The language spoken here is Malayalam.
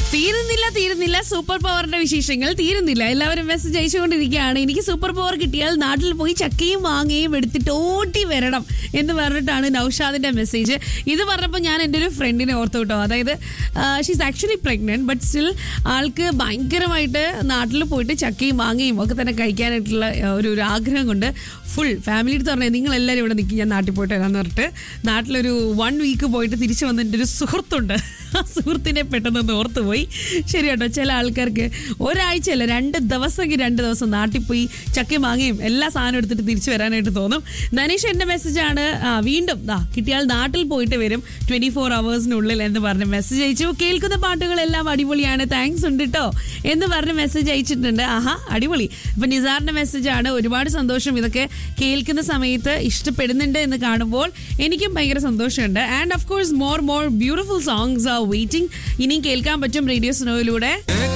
തീരുന്നില്ല തീരുന്നില്ല സൂപ്പർ പവറിന്റെ വിശേഷങ്ങൾ തീരുന്നില്ല എല്ലാവരും മെസ്സേജ് അയച്ചുകൊണ്ടിരിക്കുകയാണ് എനിക്ക് സൂപ്പർ പവർ കിട്ടിയാൽ നാട്ടിൽ പോയി ചക്കയും മാങ്ങയും എടുത്തിട്ട് ഓട്ടി വരണം എന്ന് പറഞ്ഞിട്ടാണ് നൌഷാദിന്റെ മെസ്സേജ് ഇത് പറഞ്ഞപ്പോൾ ഞാൻ എൻ്റെ ഒരു ഫ്രണ്ടിനെ ഓർത്തു കേട്ടോ അതായത് she's actually pregnant but still ആൾക്ക് ഭയങ്കരമായിട്ട് നാട്ടിൽ പോയിട്ട് ചക്കയും മാങ്ങയും ഒക്കെ തന്നെ കഴിക്കാനായിട്ടുള്ള ആ, ഒരു ഒരു ആഗ്രഹം കൊണ്ട് ഫുൾ ഫാമിലി എടുത്ത് പറഞ്ഞാൽ നിങ്ങൾ എല്ലാവരും ഇവിടെ നിൽക്കും ഞാൻ നാട്ടിൽ പോയിട്ട് വരാമെന്ന് പറഞ്ഞിട്ട് നാട്ടിലൊരു വൺ വീക്ക് പോയിട്ട് തിരിച്ചു വന്ന് എൻ്റെ ഒരു സുഹൃത്തുണ്ട് ആ സുഹൃത്തിനെ പെട്ടെന്ന് ഓർത്തു പോയി ശരി കേട്ടോ ചില ആൾക്കാർക്ക് ഒരാഴ്ചയല്ല രണ്ട് ദിവസമെങ്കിൽ രണ്ട് ദിവസം നാട്ടിൽ പോയി ചക്കയും മാങ്ങയും എല്ലാ സാധനവും എടുത്തിട്ട് തിരിച്ചു വരാനായിട്ട് തോന്നും നനീഷ് എൻ്റെ മെസ്സേജാണ് ആ, വീണ്ടും ദാ കിട്ടിയാൽ നാട്ടിൽ പോയിട്ട് വരും ട്വൻറ്റി ഫോർ അവേഴ്സിനുള്ളിൽ എന്ന് പറഞ്ഞ് മെസ്സേജ് അയച്ചു കേൾക്കുന്ന പാട്ടുകളെല്ലാം അടിപൊളിയാണ് താങ്ക്സ് ഉണ്ട് കേട്ടോ എന്ന് പറഞ്ഞ് മെസ്സേജ് അയച്ചിട്ടുണ്ട് ആഹാ അടിപൊളി അപ്പൊ നിസാറിന്റെ മെസ്സേജ് ആണ് ഒരുപാട് സന്തോഷം ഇതൊക്കെ കേൾക്കുന്ന സമയത്ത് ഇഷ്ടപ്പെടുന്നുണ്ട് എന്ന് കാണുമ്പോൾ എനിക്കും ഭയങ്കര സന്തോഷമുണ്ട് and of course more more beautiful songs are waiting ഇനിയും കേൾക്കാൻ പറ്റും റേഡിയോ സ്നോയിലൂടെ